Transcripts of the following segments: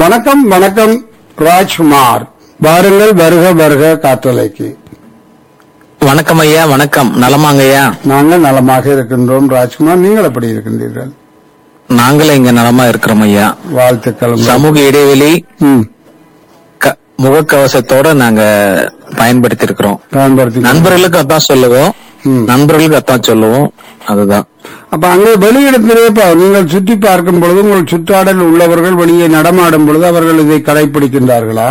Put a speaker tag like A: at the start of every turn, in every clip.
A: வணக்கம் வணக்கம் ராஜ்குமார் வாருங்கள் வருக வருக காற்றலைக்கு
B: வணக்கம் ஐயா வணக்கம் நலமாங்க ஐயா
A: நாங்கள் நலமாக இருக்கின்றோம் ராஜ்குமார் நீங்கள் எப்படி இருக்கின்றீர்கள்
B: நாங்களும் இங்க நலமா இருக்கிறோம் ஐயா
A: வாழ்த்துக்கள்
B: சமூக இடைவெளி
A: ம்,
B: க- முகக்கவசத்தோட நாங்க பயன்படுத்தி இருக்கிறோம்
A: பயன்படுத்தி
B: நண்பர்களுக்கு அதான் சொல்லுவோம்
A: ம்.
B: நண்பர்களுக்கு அதான் சொல்லுவோம் அதுதான்
A: அப்ப அங்கே வெளியிடத்திலே ப- நீங்கள் சுற்றி பார்க்கும் பொழுது உங்கள் சுற்றாடல் உள்ளவர்கள் வெளியே நடமாடும் பொழுது அவர்கள் இதை கடைபிடிக்கின்றார்களா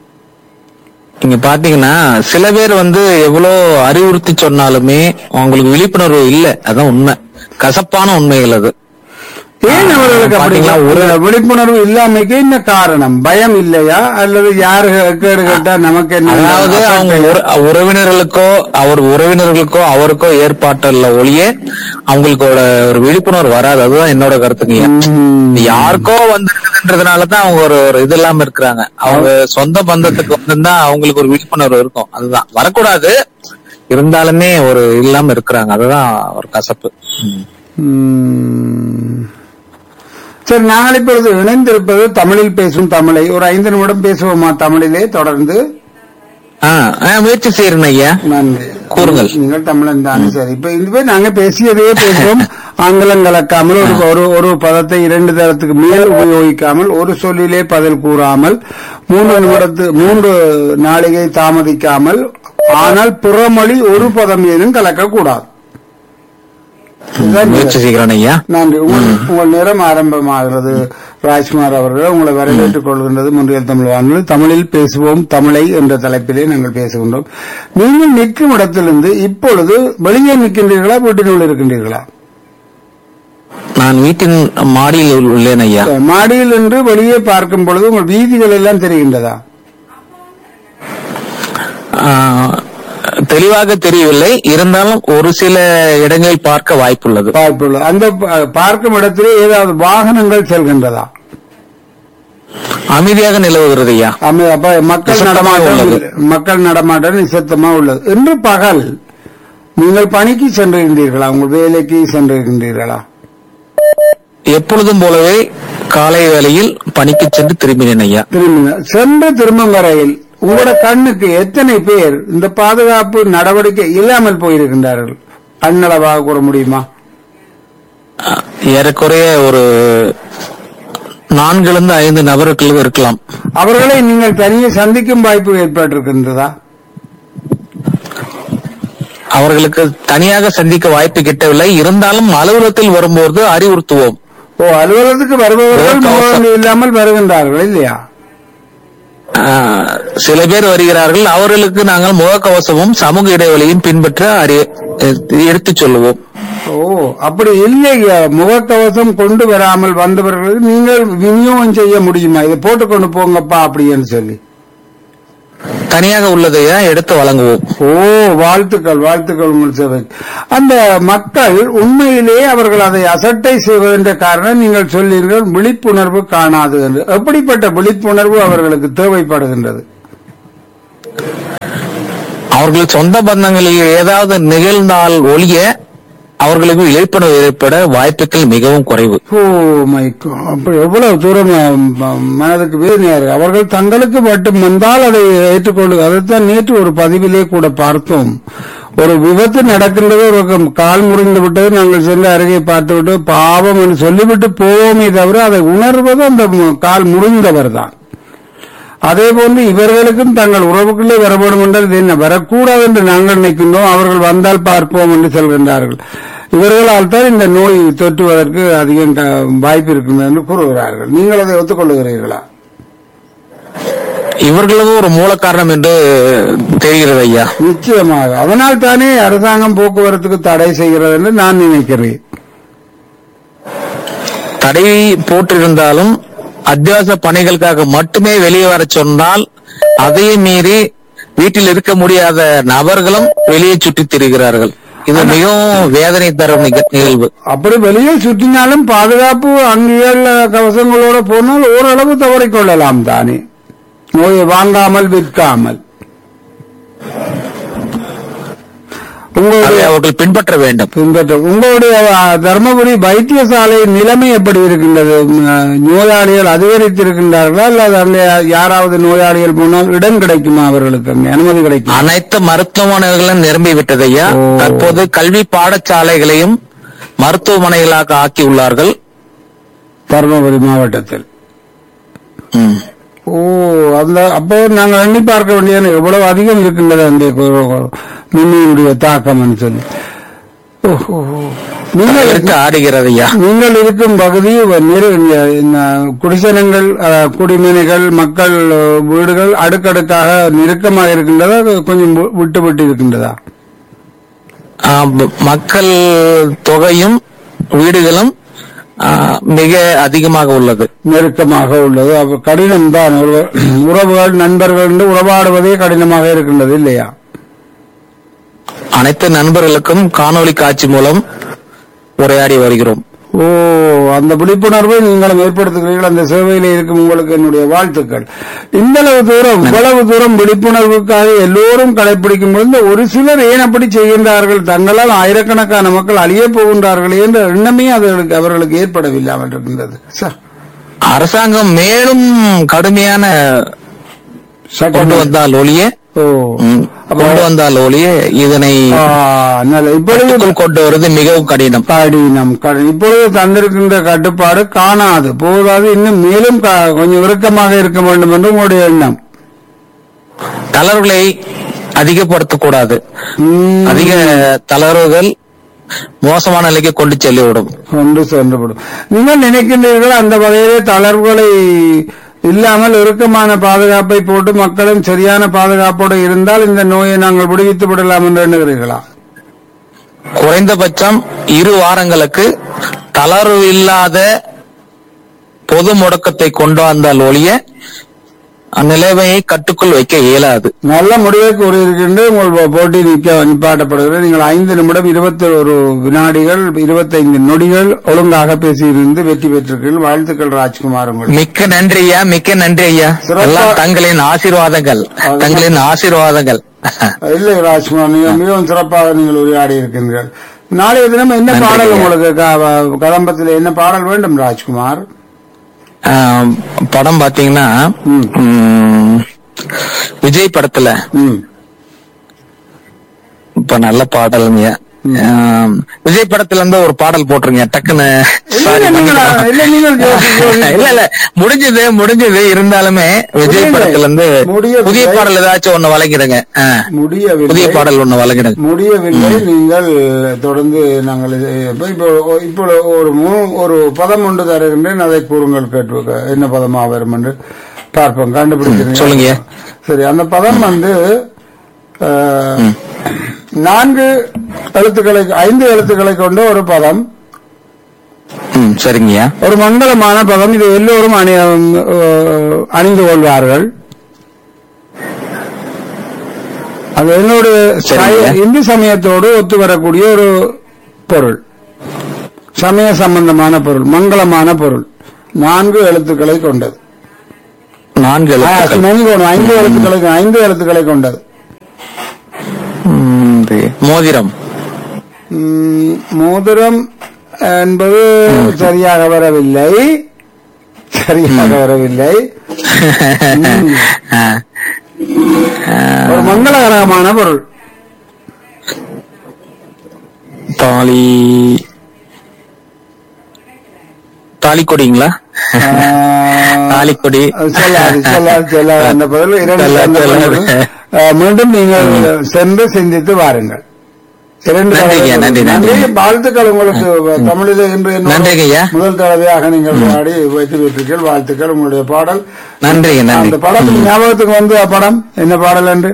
B: நீங்க பாத்தீங்கன்னா சில பேர் வந்து எவ்வளவு அறிவுறுத்தி சொன்னாலுமே அவங்களுக்கு விழிப்புணர்வு இல்ல அதான் உண்மை கசப்பான உண்மைகள் அது
A: ஏன் அவர்களுக்கு அப்படி
B: பாத்தீங்களா, ஒரு
A: ஒரு விழிப்புணர்வு இல்லாமைக்கு என்ன காரணம் பயம் இல்லையா அல்லது யாரு கேடு கேட்டா நமக்கு என்ன
B: அதாவது அவங்க உற- உறவினர்களுக்கோ அவர் உறவினர்களுக்கோ அவருக்கோ ஏற்பாட்டில் ஒழிய அவங்களுக்கு ஒரு ஒரு விழிப்புணர்வு வராது அதுதான் என்னோட கருத்துங்க
A: ம்.
B: யாருக்கோ வந்திருக்குதுன்றதுனாலதான் அவங்க ஒரு ஒரு இது இல்லாம இருக்கிறாங்க அவங்க சொந்த பந்தத்துக்கு வந்திருந்தா அவங்களுக்கு ஒரு விழிப்புணர்வு இருக்கும் அதுதான் வரக்கூடாது இருந்தாலுமே ஒரு இல்லாம இருக்கிறாங்க அதுதான் ஒரு கசப்பு ம்.
A: ம். சரி நாங்கள் இப்பொழுது இணைந்திருப்பது தமிழில் பேசும் தமிழை ஒரு ஐந்து நிமிடம் பேசுவோமா தமிழிலே தொடர்ந்து
B: ஆ, ஆ, முயற்சி செய்யறேன் ஐயா
A: நன்றி
B: கூறுங்கள்.
A: நீங்கள் தமிழன் தானே சரி இப்ப இதுவே நாங்க பேசியதையே பேசுவோம் ஆங்கிலம் கலக்காமல் ஒரு ஒரு ஒரு பதத்தை இரண்டு தரத்துக்கு மேல் உபயோகிக்காமல் ஒரு சொல்லிலே பதில் கூறாமல் மூன்று நிமிடத்து மூன்று நாளிகை தாமதிக்காமல் ஆனால் புறமொழி ஒரு பதம் ஏதும் கலக்கக்கூடாது இதுதான்
B: முயற்சி செய்கிறேன் ஐயா
A: நன்றி உங்கள் உங்கள் நேரம் ஆரம்பமாகிறது ராஜ்குமார் அவர்கள் உங்களை வரவேற்றுக் கொள்கின்றது முன்றியல் தமிழ் வானொலி தமிழில் பேசுவோம் தமிழை என்ற தலைப்பிலே நாங்கள் பேசுகின்றோம் நீங்கள் நிற்கும் இடத்திலிருந்து இப்பொழுது வெளியே நிற்கின்றீர்களா வீட்டினுள் இருக்கின்றீர்களா
B: நான் வீட்டின் மாடியில் உள்ளேன் ஐயா
A: மாடியில் நின்று வெளியே பார்க்கும் பொழுது உங்கள் வீதிகள் எல்லாம் தெரிகின்றதா
B: ஆ, தெளிவாக தெரியவில்லை இருந்தாலும் ஒரு சில இடங்களில் பார்க்க வாய்ப்புள்ளது
A: பார்ப்புள்ள அந்த ப- பார்க்கும் இடத்திலே ஏதாவது வாகனங்கள் செல்கின்றதா
B: அமைதியாக நிலவுகிறது ஐயா
A: அமை- அப்ப மக்கள்
B: நிசப்தமாக
A: நடமாட்டம்
B: உள்ளது.
A: இல்லை. மக்கள் நடமாட்டம் நிசப்தமா உள்ளது இன்று பகல் நீங்கள் பணிக்கு சென்றிருந்தீர்களா உங்கள் வேலைக்கு சென்றிருக்கின்றீர்களா
B: எப்பொழுதும் போலவே காலை வேளையில் பணிக்கு சென்று திரும்பினேன் ஐயா
A: திரும்பின சென்று திரும்பும் வரையில் உங்களோட கண்ணுக்கு எத்தனை பேர் இந்த பாதுகாப்பு நடவடிக்கை இல்லாமல் போயிருக்கின்றார்கள் அண்ணளவாக கூற முடியுமா
B: ஆ, ஏறக்குறைய ஒரு நான்கிலிருந்து ஐந்து நபர்கள் இருக்கலாம்
A: அவர்களை நீங்கள் தனியே சந்திக்கும் வாய்ப்பு ஏற்பட்டிருக்கின்றதா
B: அவர்களுக்கு தனியாக சந்திக்க வாய்ப்பு கிட்டவில்லை இருந்தாலும் அலுவலகத்தில் வரும்போது அறிவுறுத்துவோம்
A: ஓ அலுவலகத்துக்கு வருபவர்கள்
B: முகக்கவசம்.
A: முகவரி இல்லாமல் வருகின்றார்கள் இல்லையா
B: ஆ, சில பேர் வருகிறார்கள் அவர்களுக்கு நாங்கள் முகக்கவசமும் சமூக இடைவெளியும் பின்பற்ற அறி- எடுத்துச் சொல்லுவோம்
A: ஓ அப்படி இல்லையா முகக்கவசம் கொண்டு வராமல் வந்தவர்களுக்கு நீங்கள் விநியோகம் செய்ய முடியுமா இதை போட்டுக்கொண்டு போங்கப்பா அப்படின்னு சொல்லி
B: தனியாக உள்ளதையா எடுத்து வழங்குவோம்
A: ஓ வாழ்த்துக்கள் வாழ்த்துக்கள் உங்கள் சேவை அந்த மக்கள் உண்மையிலேயே அவர்கள் அதை அசட்டை செய்வதென்ற காரணம் நீங்கள் சொல்லீர்கள் விழிப்புணர்வு காணாது என்று எப்படிப்பட்ட விழிப்புணர்வு அவர்களுக்கு தேவைப்படுகின்றது
B: அவர்கள் சொந்த பந்தங்களில் ஏதாவது நிகழ்ந்தால் ஒழிய அவர்களுக்கு விழிப்புணர்வு ஏற்பட வாய்ப்புகள் மிகவும் குறைவு
A: ஓ மை அப்படி எவ்வளவு தூரம் ம- ம- மனதுக்கு வேதனையா இருக்கு அவர்கள் தங்களுக்கு மட்டும் வந்தால் அதை ஏற்றுக்கொள்ளு அதைத்தான் நேற்று ஒரு பதிவிலே கூட பார்த்தோம் ஒரு விபத்து நடக்கின்றது ஒரு கம்- கால் முறிந்து விட்டது நாங்கள் சென்று அருகே பார்த்து விட்டு பாவம் என்று சொல்லிவிட்டு போவோமே தவிர அதை உணர்வது அந்த மு- கால் முறிந்தவர் தான் அதே போன்று இவர்களுக்கும் தங்கள் உறவுக்குள்ளே வர வேண்டும் என்றால் இது என்ன வரக்கூடாது என்று நாங்கள் நினைக்கின்றோம் அவர்கள் வந்தால் பார்ப்போம் என்று சொல்கின்றார்கள் இவர்களால் தான் இந்த நோய் தொற்றுவதற்கு அதிகம் த- வாய்ப்பு இருக்கும் என்று கூறுகிறார்கள் நீங்கள் அதை ஒத்துக்கொள்ளுகிறீர்களா
B: இவர்களும் ஒரு மூல காரணம் என்று தெரிகிறது ஐயா
A: நிச்சயமாக அதனால் தானே அரசாங்கம் போக்குவரத்துக்கு தடை செய்கிறது என்று நான் நினைக்கிறேன்
B: தடை போட்டிருந்தாலும் அத்தியாவசிய பணிகளுக்காக மட்டுமே வெளியே வர சொன்னால் அதையும் மீறி வீட்டில் இருக்க முடியாத நபர்களும் வெளியே சுற்றித் திரிகிறார்கள் இது மிகவும் வேதனை தரும் நிக- நிகழ்வு
A: அப்படி வெளியே சுற்றினாலும் பாதுகாப்பு அங்கியல் கவசங்களோட போனால் ஓரளவு தவறிக்கொள்ளலாம் தானே நோயை வாங்காமல் விற்காமல் உங்களுடைய
B: அதை அவர்கள் பின்பற்ற வேண்டும்
A: பின்பற்ற உங்களுடைய அஹ், தர்மபுரி வைத்தியசாலை நிலைமை எப்படி இருக்கின்றது ம், அஹ், நோயாளிகள் அதிகரித்திருக்கின்றார்களா அல்லது அங்கே யாராவது நோயாளிகள் போனால் இடம் கிடைக்குமா அவர்களுக்கு அங்கே அனுமதி கிடைக்குமா
B: அனைத்து மருத்துவமனைகளும் நிரம்பி விட்டது ஐயா
A: ஓ.
B: தற்போது கல்வி பாடசாலைகளையும் மருத்துவமனைகளாக ஆக்கியுள்ளார்கள்
A: தர்மபுரி மாவட்டத்தில்
B: ம்.
A: ஓ அந்த அப்போ நாங்கள் எண்ணி பார்க்க வேண்டியது எவ்வளவு அதிகம் இருக்கின்றது அந்த மின்னியுடைய தாக்கம் சொல்லி ஓஹோ நீங்கள்
B: இருக்கு ஆடுகிறது ஐயா
A: நீங்கள் இருக்கும் பகுதி நிறு- இந்த குடிசனங்கள் அஹ், குடிமனைகள் மக்கள் அஹ், வீடுகள் அடுக்கடுக்காக நெருக்கமாக இருக்கின்றதா அது கொஞ்சம் வி- விட்டு விட்டு இருக்கின்றதா
B: ஆ, ப- மக்கள் தொகையும் வீடுகளும் ஆ, மிக அதிகமாக உள்ளது
A: நெருக்கமாக உள்ளது அப்ப கடினம் தான் உறவுகள் நண்பர்கள் என்று உறவாடுவதே கடினமாக இருக்கின்றது இல்லையா
B: அனைத்து நண்பர்களுக்கும் காணொளி காட்சி மூலம் உரையாடி வருகிறோம்
A: ஓ அந்த விழிப்புணர்வை நீங்களும் ஏற்படுத்துகிறீர்கள் அந்த சேவையில் இருக்கும் உங்களுக்கு என்னுடைய வாழ்த்துக்கள் இந்த அளவு தூரம் இவ்வளவு தூரம் விழிப்புணர்வுக்காக எல்லோரும் கடைபிடிக்கும் பொழுது ஒரு சிலர் ஏன் அப்படி செய்கின்றார்கள் தங்களால் ஆயிரக்கணக்கான மக்கள் அழிய போகின்றார்கள் என்ற எண்ணமே அவர்களுக்கு அவர்களுக்கு ஏற்படவில்லாமல் இருக்கின்றது ச,
B: அரசாங்கம் மேலும் கடுமையான
A: சட்டம்.
B: கொண்டு வந்தால் ஒழிய
A: ஓ
B: ம், கொண்டு வந்தால் ஒழிய இதனை
A: ஆ, நல்ல இப்பொழுது
B: கட்டுக்குள் கொண்டு வருவது மிகவும் கடினம்
A: கடினம் கடினம். இப்பொழுது தந்திருக்கின்ற கட்டுப்பாடு காணாது போதாது இன்னும் மேலும் க- கொஞ்சம் இறுக்கமாக இருக்க வேண்டும் என்று உங்களுடைய எண்ணம்
B: தளர்வுகளை அதிகப்படுத்தக்கூடாது
A: ம்.
B: அதிக தளர்வுகள் மோசமான நிலைக்கு கொண்டு செல்லிவிடும்
A: கொண்டு சென்றுவிடும் நீங்கள் நினைக்கின்றீர்கள் அந்த வகையிலே தளர்வுகளை இல்லாமல் இறுக்கமான பாதுகாப்பை போட்டு மக்களும் சரியான பாதுகாப்போடு இருந்தால் இந்த நோயை நாங்கள் விடுவித்து விடலாம் என்று எண்ணுகிறீர்களா
B: குறைந்தபட்சம் இரு வாரங்களுக்கு தளர்வு இல்லாத பொது முடக்கத்தை கொண்டு வந்தால் ஒழிய அந்நிலைமையை கட்டுக்குள் வைக்க இயலாது
A: நல்ல முடிவை கூறியிருக்கின்ற உங்கள் போட்டி நிற்க நிப்பாட்டப்படுகிறது நீங்கள் ஐந்து நிமிடம் இருபத்தி ஒரு வினாடிகள் இருபத்தைந்து நொடிகள் ஒழுங்காக பேசியிருந்து வெற்றி பெற்றிருக்கிறீர்கள் வாழ்த்துக்கள் ராஜ்குமார் உங்களுக்கு
B: மிக்க நன்றி ஐயா மிக்க நன்றி ஐயா
A: சிறப்பா-
B: எல்லாம் தங்களின் ஆசீர்வாதங்கள் தங்களின் ஆசீர்வாதங்கள்
A: இல்லை ராஜ்குமார் நீங்கள் மிகவும் சிறப்பாக நீங்கள் உரையாடி இருக்கின்றீர்கள் நாளைய தினம் என்ன
B: நன்றி
A: பாடல்
B: ஐயா.
A: உங்களுக்கு க- கதம்பத்தில் என்ன பாடல் வேண்டும் ராஜ்குமார்
B: ஆம், படம் பாத்தீங்கன்னா
A: ம்.
B: ம், விஜய் படத்துல
A: ம்
B: இப்ப நல்ல பாடலுங்க ஆம், விஜய் படத்துல இருந்து ஒரு பாடல் போட்டுருங்க டக்குன்னு
A: இல்ல, நீங்கள் இல்ல, நீங்கள் யோசி- யோசி-
B: இல்ல இல்ல முடிஞ்சது முடிஞ்சது இருந்தாலுமே விஜய்
A: புரியல.
B: படத்துல இருந்து
A: முடியவில்லை.
B: புதிய பாடல் ஏதாச்சும் ஒண்ணு வழங்கிடுங்க ஆ,
A: முடியவில்லை
B: புதிய பாடல் ஒண்ணு வழங்கிடுங்க
A: முடியவில்லை நீங்கள் தொடர்ந்து நாங்கள் இது- இப்ப- இப்போ இப்போ ஒரு மூ- ஒரு பதம் ஒன்று தருகின்றேன் அதை கூறுங்கள் கேட்டு என்ன பதமா வரும் என்று பார்ப்போம் கண்டுபிடிக்கிறீங்க
B: சொல்லுங்க.
A: சரி அந்த பதம் வந்து அஹ், நான்கு எழுத்துக்களை ஐந்து எழுத்துக்களை கொண்ட ஒரு பதம்
B: ம் சரிங்கய்யா
A: ஒரு மங்களமான பதம் இது எல்லோரும் அணி அஹ், அணிந்து கொள்வார்கள் அது என்னோட
B: சரிங்க.
A: இந்து சமயத்தோடு ஒத்து வரக்கூடிய ஒரு பொருள் சமய சம்பந்தமான பொருள் மங்களமான பொருள் நான்கு எழுத்துக்களை கொண்டது
B: நான்கு
A: ஆ,
B: எழுத்துக்கள்.
A: மன்னிக்கணும், ஐந்து எழுத்துக்களை ஐந்து எழுத்துக்களை கொண்டது
B: ம், இது மோதிரம்
A: ம், மோதிரம் என்பது சரியாக வரவில்லை சரியாக வரவில்லை
B: ஆ.
A: ஒரு மங்களகரமான பொருள்
B: தாலி தாலி கொடிங்களா
A: ஆ,
B: தாலிக்கொடி
A: அது சொல்லாது சொல்லாது சொல்லாது அந்த பதில் இரண்டு
B: சொல்லாது,
A: அந்த
B: சொல்லாது.
A: பதில். ஆ, மீண்டும் நீங்கள் சென்று சிந்தித்து வாருங்கள் இரண்டு
B: நன்றிங்க,
A: தடவை.
B: நன்றி, நன்றி.
A: வாழ்த்துக்கள் உங்களுக்கு தமிழிலே இன்று என்னோட
B: நன்றிங்க ஐயா.
A: முதல் தடவையாக நீங்கள் விளையாடி வைத்து விட்டீர்கள் வாழ்த்துக்கள் உங்களுடைய பாடல்
B: நன்றிங்க
A: அந்த
B: நன்றி
A: படம் ஞாபகத்துக்கு வந்து படம் என்ன பாடல் என்று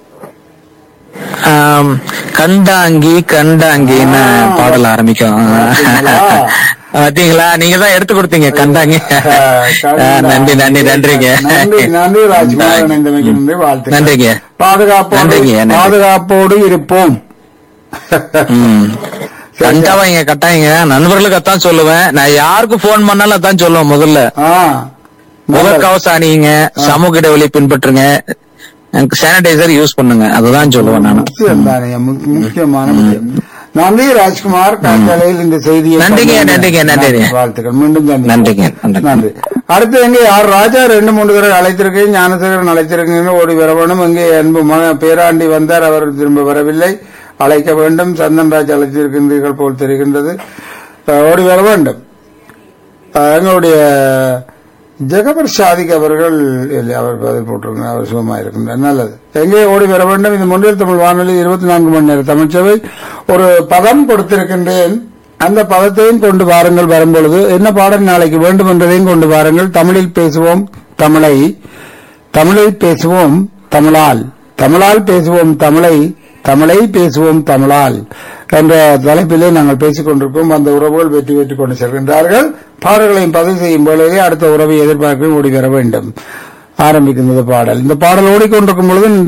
B: ஆம், கண்டாங்கி கண்டாங்கின்னு
A: ஆ.
B: பாடல் ஆரம்பிக்கும்
A: பாத்தீங்களா?
B: பாத்தீங்களா நீங்க தான் எடுத்து கொடுத்தீங்க கண்டாங்கி ஆ, நன்றி நன்றி நன்றிங்க
A: நன்றி நன்றி ராஜ்குமார் இணைந்தமைக்கு நன்றி வாழ்த்துக்கள்
B: நன்றிங்க
A: பாதுகாப்போடு
B: நன்றிங்க, நன்றி.
A: பாதுகாப்போடு இருப்போம்
B: ம். கண்டாவாங்க கட்டாயங்க நண்பர்களுக்கு அதான் சொல்லுவேன் நான் யாருக்கு போன் பண்ணாலும் அதான் சொல்லுவேன் முதல்ல
A: ஆ நல்லது.
B: முகக்கவசம் அணியுங்க சமூக இடைவெளி பின்பற்றுங்க சானிடைசர் யூஸ் பண்ணுங்க அதுதான் சொல்லுவேன் நான்
A: முக்கியம் தானே மு- முக்கியமான விஷயம் நன்றி ராஜ்குமார் காற்றாலையில் இந்த செய்தியை
B: நன்றிங்க,
A: சொன்னீங்க.
B: நன்றிங்க, நன்றிங்க.
A: வாழ்த்துக்கள் மீண்டும் சந்திப்போம்.
B: நன்றிங்க, நன்றி.
A: நன்றி அடுத்து எங்கே ஆர் ராஜா ரெண்டு மூன்று தடவை அழைத்திருக்கேன் ஞானசேகரன் அழைத்திருக்கேன் ஓடி வர வேண்டும் இங்கே அன்பு மக பேராண்டி வந்தார் அவர் திரும்ப வரவில்லை அழைக்க வேண்டும் சந்தன்ராஜ் அழைத்திருக்கின்றீர்கள் போல் தெரிகின்றது அஹ், ஓடி வர வேண்டும் அஹ், எங்களுடைய ஜெகபர் சாதிக் அவர்கள் இல்லை அவர் பதில் போட்டிருக்கிறார் அவர் சுகமாக இருக்கின்றார் நல்லது எங்கே ஓடி வர வேண்டும் இந்த முன்னில் தமிழ் வானொலி இருபத்தி நான்கு மணி நேர தமிழ்ச்சபை ஒரு பதம் கொடுத்திருக்கின்றேன் அந்த பதத்தையும் கொண்டு வாருங்கள் வரும்பொழுது என்ன பாடல் நாளைக்கு வேண்டும் என்றதையும் கொண்டு வாருங்கள் தமிழில் பேசுவோம் தமிழை தமிழில் பேசுவோம் தமிழால் தமிழால் பேசுவோம் தமிழை தமிழை பேசுவோம் தமிழால் என்ற தலைப்பிலே நாங்கள் பேசிக் கொண்டிருக்கோம் அந்த உறவுகள் வெற்றி பெற்றுக் கொண்டு செல்கின்றார்கள் பாடல்களையும் பதிவு செய்யும் பொழுதே அடுத்த உறவை எதிர்பார்க்க ஓடி வர வேண்டும் ஆரம்பிக்கின்றது பாடல் இந்த பாடல் ஓடிக்கொண்டிருக்கும் பொழுது